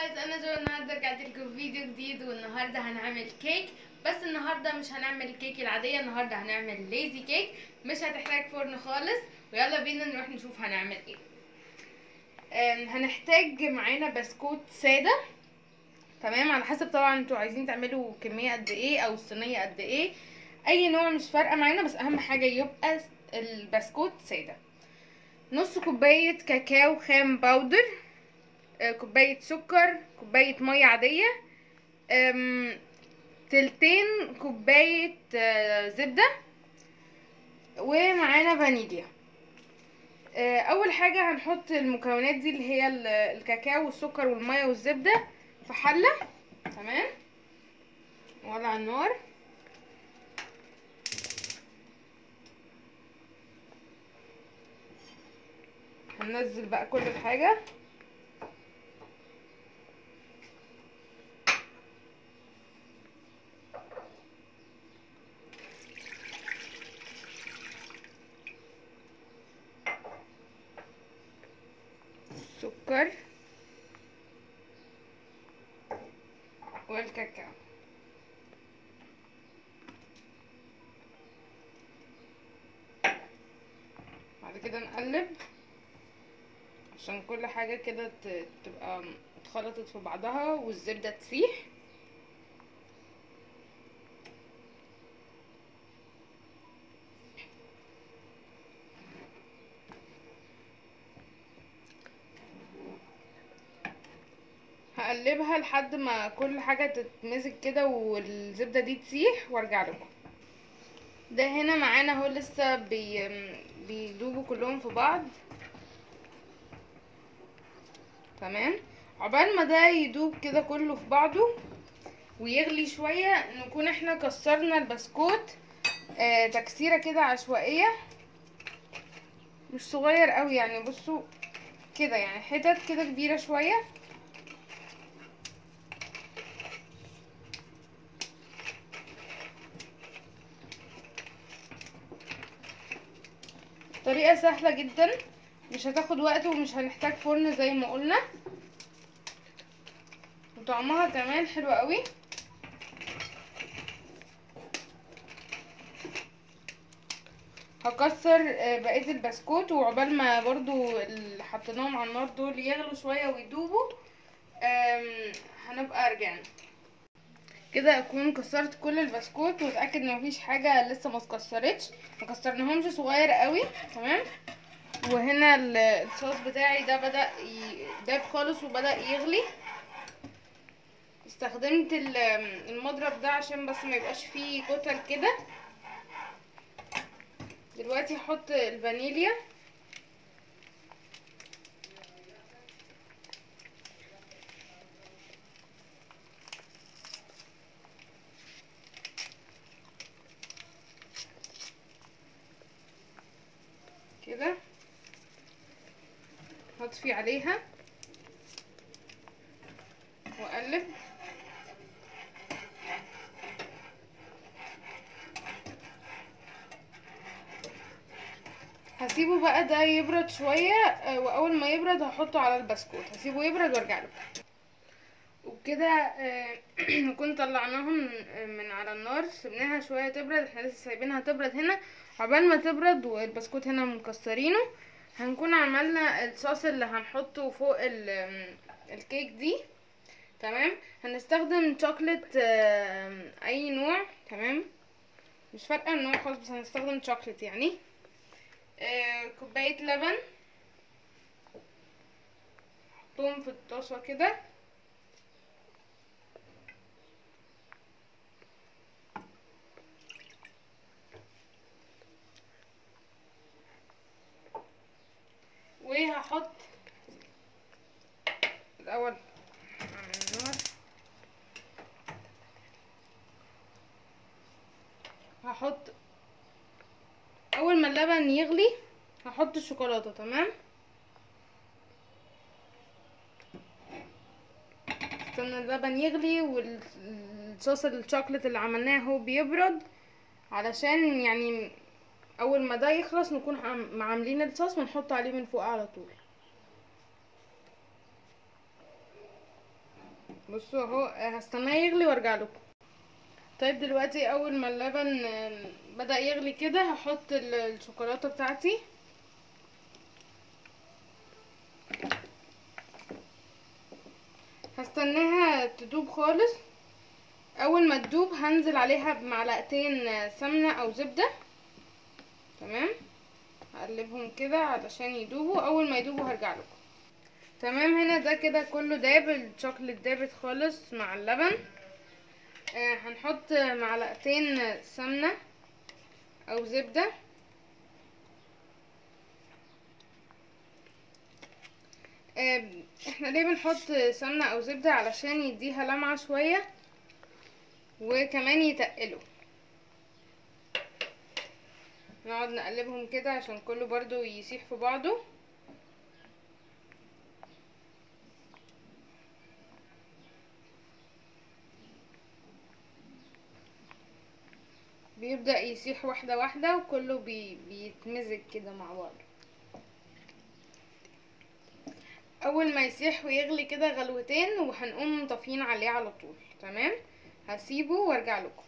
جايز انا جو النهارده رجعت لكم فيديو جديد والنهارده هنعمل كيك بس النهارده مش هنعمل الكيك العاديه النهارده هنعمل ليزي كيك مش هتحتاج فرن خالص ويلا بينا نروح نشوف هنعمل ايه أم، هنحتاج معانا بسكوت ساده تمام على حسب طبعا انتوا عايزين تعملوا كميه قد ايه او الصينيه قد ايه اي نوع مش فارقه معانا بس اهم حاجه يبقى البسكوت ساده نص كوبايه كاكاو خام باودر آه، كوباية سكر كوباية مية عادية أم، تلتين كوباية آه، زبدة ومعانا فانيليا آه، أول حاجة هنحط المكونات دي اللي هي ال- الكاكاو والسكر والمية والزبدة في حلة تمام نولع النار هننزل بقى كل الحاجة السكر والكاكاو بعد كده نقلب عشان كل حاجة كده ت- تبقى اتخلطت في بعضها والزبدة تسيح هقلبها لحد ما كل حاجة تتمزج كده والزبدة دي تسيح وارجع لكم ده هنا معانا اهو لسه بي... بيدوبوا كلهم في بعض تمام عقبال ما ده يدوب كده كله في بعضه ويغلي شوية نكون احنا كسرنا البسكوت آه تكسيرة كده عشوائية مش صغير قوي يعني بصوا كده يعني حتت كده كبيرة شوية طريقة سهلة جدا مش هتاخد وقت ومش هنحتاج فرن زي ما قلنا وطعمها كمان حلو قوي هكسر آه، بقية البسكوت وعقبال ما برضو اللي حطيناهم على النار دول يغلوا شوية ويدوبوا آم، هنبقى رجعنا كده اكون كسرت كل البسكوت واتاكد ان مفيش حاجه لسه ما اتكسرتش ما كسرناهمش صغير قوي تمام وهنا ال- الصوص بتاعي ده بدا ي- داب خالص وبدا يغلي استخدمت ال- المضرب ده عشان بس ما يبقاش فيه كتل كده دلوقتي هحط الفانيليا كده هطفي عليها واقلب هسيبه بقى ده يبرد شوية آه، واول ما يبرد هحطه على البسكوت هسيبه يبرد وارجع له وبكده آه، نكون طلعناهم من- من على النار سيبناها شويه تبرد احنا لسه سايبينها تبرد هنا عقبال ما تبرد والبسكوت هنا مكسرينه هنكون عملنا الصوص اللي هنحطه فوق ال- الكيك دي تمام هنستخدم شوكليت آه، اي نوع تمام مش فارقه النوع خالص بس هنستخدم شوكليت يعني آه، كوبايه لبن حطهم في الطاسه كده وهحط الاول اعمل النار هحط اول ما اللبن يغلي هحط الشوكولاته تمام استنى اللبن يغلي والصوص الشوكولات اللي عملناه هو بيبرد علشان يعني اول ما ده يخلص نكون عم- عاملين الصوص ونحطه عليه من فوق على طول بصوا اهو هستناه يغلي وارجع لكم طيب دلوقتي اول ما اللبن آم، بدأ يغلي كده هحط ال- الشوكولاتة بتاعتي هستناها تدوب خالص اول ما تدوب هنزل عليها بمعلقتين آه، سمنة او زبدة تمام هقلبهم كده علشان يدوبوا اول ما يدوبوا هرجع لكم تمام هنا ده كده كله داب الشوكليت دابت خالص مع اللبن آه هنحط معلقتين سمنة او زبدة آه احنا ليه بنحط سمنة او زبدة علشان يديها لمعة شوية وكمان يتقلوا نقعد نقلبهم كده عشان كله برضو يسيح في بعضه بيبدأ يسيح واحدة واحدة وكله بي بيتمزج كده مع بعض اول ما يسيح ويغلي كده غلوتين وهنقوم طافيين عليه على طول تمام هسيبه وارجع لكم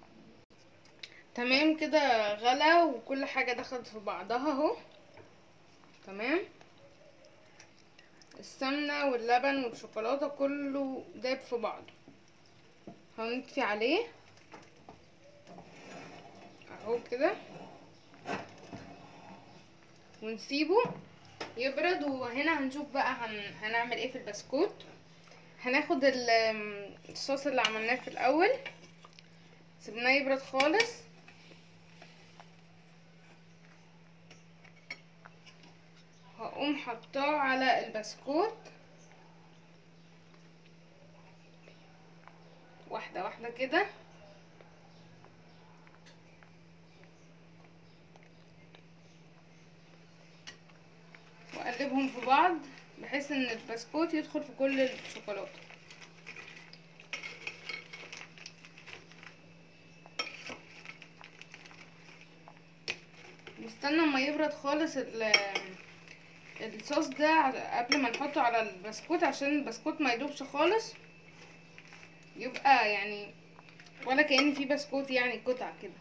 تمام كده غلا وكل حاجة دخلت في بعضها اهو تمام السمنة واللبن والشوكولاتة كله داب في بعضه هنطفي عليه اهو كده ونسيبه يبرد وهنا هنشوف بقى هن... هنعمل ايه في البسكوت هناخد ال- الصوص اللي عملناه في الاول سيبناه يبرد خالص هقوم حطاه على البسكوت واحدة واحدة كده واقلبهم في بعض بحيث ان البسكوت يدخل في كل الشوكولاته نستنى اما يبرد خالص ال- الصوص ده قبل ما نحطه على البسكوت عشان البسكوت ما يدوبش خالص يبقى يعني ولا كأن في بسكوت يعني قطع كده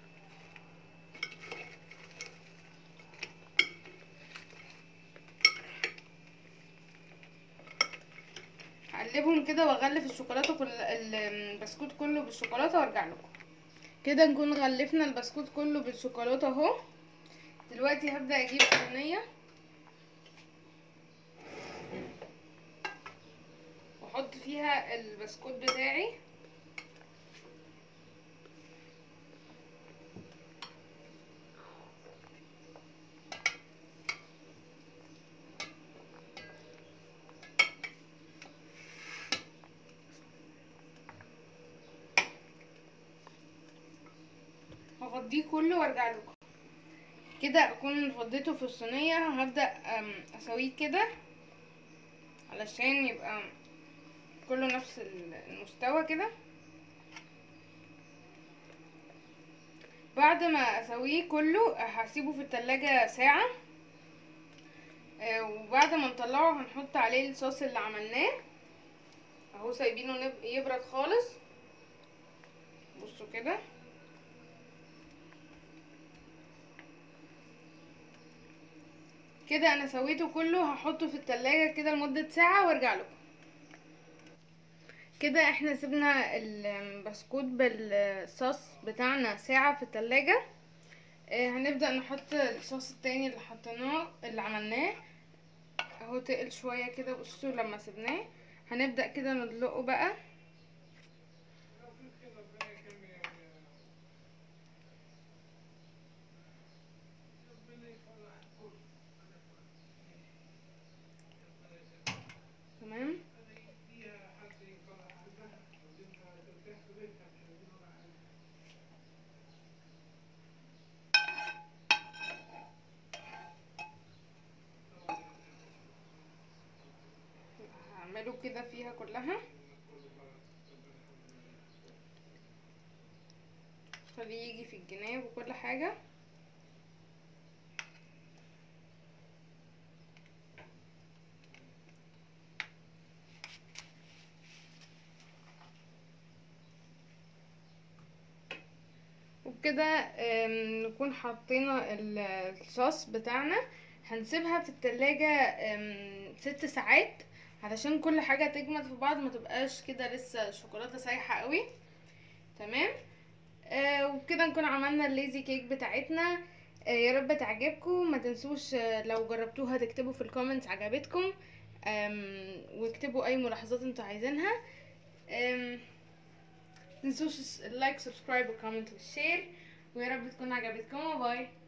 هقلبهم كده واغلف الشوكولاته كل ال- البسكوت كله بالشوكولاته وارجع لكم كده نكون غلفنا البسكوت كله بالشوكولاته اهو دلوقتي هبدا اجيب صينيه واحط فيها البسكوت بتاعي هفضيه كله وارجع لكم كده اكون فضيته في الصينيه هبدا أم، اسويه كده علشان يبقى كله نفس ال- المستوى كده بعد ما اسويه كله هسيبه في التلاجة ساعة آه، وبعد ما نطلعه هنحط عليه الصوص اللي عملناه اهو سايبينه نب- يبرد خالص بصوا كده كده انا سويته كله هحطه في التلاجة كده لمدة ساعة وارجع لكم كده احنا سيبنا البسكوت بالصوص بتاعنا ساعة في التلاجة اه هنبدأ نحط الصوص التاني اللي حطيناه اللي عملناه اهو تقل شوية كده بصوا لما سيبناه هنبدأ كده ندلقه بقى تمام هعمله كده فيها كلها خليه يجي في الجناب وكل حاجة وبكده آم، نكون حطينا ال- الصوص بتاعنا هنسيبها في التلاجة آم، ست ساعات علشان كل حاجة تجمد في بعض ما تبقاش كده لسه شوكولاتة سايحة قوي تمام آه وبكده نكون عملنا الليزي كيك بتاعتنا آه يا رب تعجبكم ما تنسوش آه لو جربتوها تكتبوا في الكومنتس عجبتكم آم، واكتبوا اي ملاحظات انتوا عايزينها آم، تنسوش اللايك سبسكرايب والكومنت والشير ويا رب تكون عجبتكم وباي